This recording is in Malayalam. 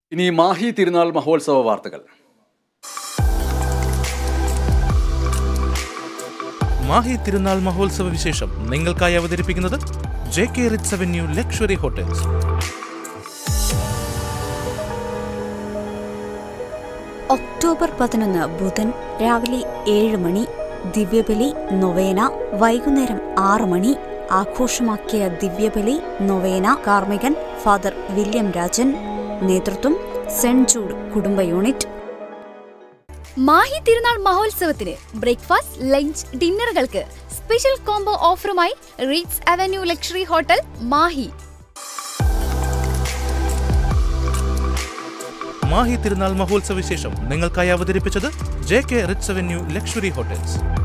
ഇനി മാഹി തിരുനാൾ മഹോത്സവ വാർത്തകൾ മാഹി തിരുനാൾ മഹോത്സവ വിശേഷം നിങ്ങൾക്കായി അവതരിപ്പിക്കുന്നത് J K Ritz avenue luxury hotels October പതിനൊന്ന് ബുധൻ രാവിലെ ഏഴ് മണി ദിവ്യബലി നൊവേന വൈകുന്നേരം ആറ് മണി ആഘോഷമാക്കിയ ദിവ്യബലി നൊവേന കാർമികൻ ഫാദർ വില്യം രാജൻ നേതൃത്വം സെന്റ് ജൂഡ് കുടുംബ യൂണിറ്റ് മാഹി തിരുനാൾ മഹോത്സവത്തിന് ബ്രേക്ക്ഫാസ്റ്റ് ലഞ്ച് ഡിന്നറുകൾക്ക് സ്പെഷ്യൽ കോംബോ ഓഫറുമായി Ritz avenue luxury hotel Mahi Mahi തിരുനാൾ മഹോത്സവ വിശേഷം നിങ്ങൾക്കായി അവതരിപ്പിച്ചത് J K Ritz avenue luxury hotels